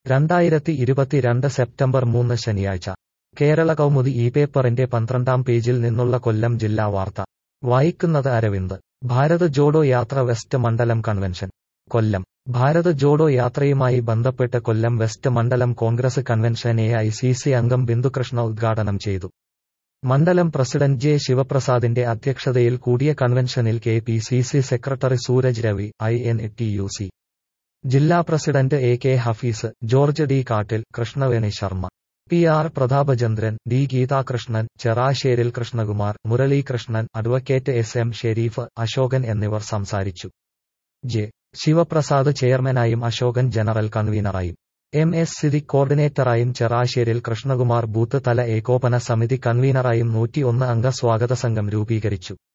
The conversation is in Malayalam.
രണ്ടായിരത്തി ഇരുപത്തിരണ്ട് സെപ്റ്റംബർ മൂന്ന് ശനിയാഴ്ച കേരള കൗമുദി ഈ പേപ്പറിന്റെ പന്ത്രണ്ടാം പേജിൽ നിന്നുള്ള കൊല്ലം ജില്ലാ വാർത്ത വായിക്കുന്നത് അരവിന്ദ് ഭാരത് ജോഡോ യാത്ര വെസ്റ്റ് മണ്ഡലം കൺവെൻഷൻ കൊല്ലം ഭാരത് ജോഡോ യാത്രയുമായി ബന്ധപ്പെട്ട് കൊല്ലം വെസ്റ്റ് മണ്ഡലം Congress convention A I C C അംഗം ബിന്ദുകൃഷ്ണ ഉദ്ഘാടനം ചെയ്തു മണ്ഡലം പ്രസിഡന്റ് ജെ ശിവപ്രസാദിന്റെ അധ്യക്ഷതയിൽ കൂടിയ കൺവെൻഷനിൽ K P C C secretary Suraj Ravi I N T U C ജില്ലാ president A K Hafeez George D Kattil Krishnaveni Sharma P R Prathapachandran D Geethakrishnan Cherassheril Krishnakumar Muralikrishnan advocate S M Shareef Ashokan എന്നിവർ സംസാരിച്ചു ജെ ശിവപ്രസാദ് ചെയർമാനായും അശോകൻ ജനറൽ കൺവീനറായും എം എസ് സിദിക് കോർഡിനേറ്ററായും ചെറാശ്ശേരിൽ കൃഷ്ണകുമാർ ബൂത്ത് തല ഏകോപന സമിതി കൺവീനറായും നൂറ്റിയൊന്ന് അംഗ സ്വാഗത സംഘം രൂപീകരിച്ചു